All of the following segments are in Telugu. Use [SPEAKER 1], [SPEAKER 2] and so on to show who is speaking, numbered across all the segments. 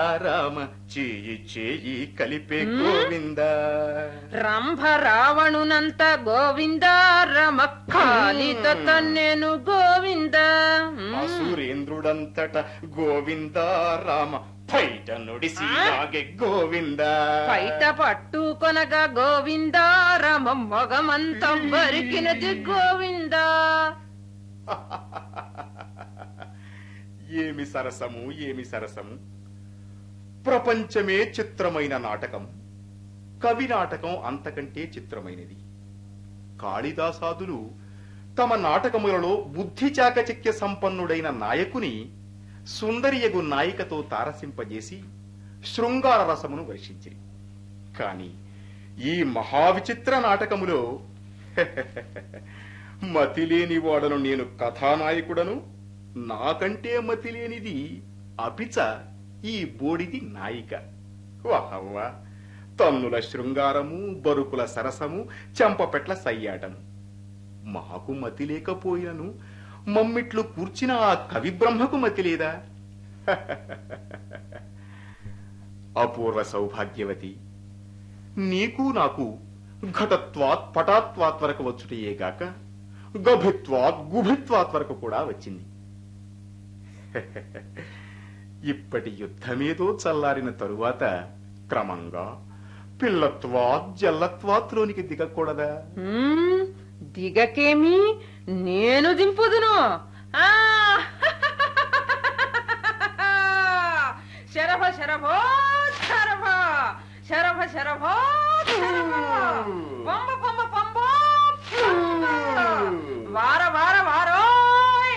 [SPEAKER 1] రామ చేయి చేయి కలిపే గోవింద
[SPEAKER 2] రంభ రావణునంత గోవింద రమక్కాలితో తన్నేను గోవింద
[SPEAKER 1] అసురేంద్రుడంతట గోవింద రామ పైట నుడిసి లాగే గోవింద
[SPEAKER 2] బయట పట్టుకొనగా గోవింద రమ మొగమంతం బరికినది గోవింద
[SPEAKER 1] ఏమి సరసము ఏమి సరసము ప్రపంచమే చిత్రమైన నాటకం కవి నాటకం అంతకంటే చిత్రమైనది కాళిదాసాదులు తమ నాటకములలో బుద్ధి చాకచక్య సంపన్నుడైన నాయకుని సుందరియగు నాయికతో తారసింపజేసి శృంగార రసమును వర్షించిరి కాని ఈ మహావిచిత్ర నాటకములో మతిలేని వాడను నేను కథానాయకుడను నాకంటే మతిలేనిది అపిచ ఈ బోడిది నాయిక వాహవ్వ తన్నుల శృంగారము బరుకుల సరసము చెంపపెట్ల సయ్యాటము మాకు మతి లేకపోయినను మమ్మిట్లు కూర్చిన ఆ కవి బ్రహ్మకు మతి లేదా అపూర్వ సౌభాగ్యవతి నీకు నాకు ఘటత్వాత్ పటాత్వాత్ వరకు వచ్చుటయే గాక గభిత్వాత్ గుభిత్వాత్ వరకు కూడా వచ్చింది ఇప్పటి యుద్ధమేదో చల్లారిన తరువాత క్రమంగా పిల్లత్వాత్ జల్లత్వాత్లోనికి దిగకూడదా
[SPEAKER 2] హ్మ్, దిగకేమి నేను దింపుదును ఆ! శరభ శరభో శరభ శరభ శరభో శరభ పంబ పంబ పంబో పంబ. వార వార వారోయ్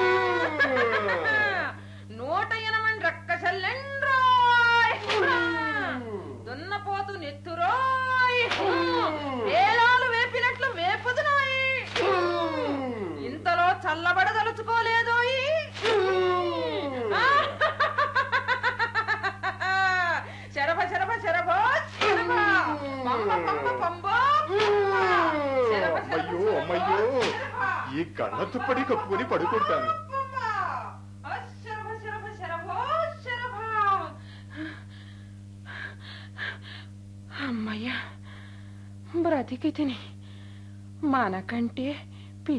[SPEAKER 2] నూట ఎనమంది రక్కసల్లెండ్రోయ్ దున్నపోతు నెత్తురోయ్ వేలాలు వేపినట్లు వేపుదునోయ్ ఇంతలో చల్లబడదలుచుకోలేదోయ్ శరభ శరభ శరభ శరభ పంబ పంబ పంబో శరభ శరభ
[SPEAKER 1] అమ్మయ్యో
[SPEAKER 2] శరభ
[SPEAKER 1] అమ్మయ్యో
[SPEAKER 2] శరభ.
[SPEAKER 1] ఈ కళ్ళ తుప్పడి కప్పుకొని పడుకుంటాను
[SPEAKER 2] శరభ శరభ శరభ శరభ అమ్మయ్యా బ్రతికి తిని మనకంటే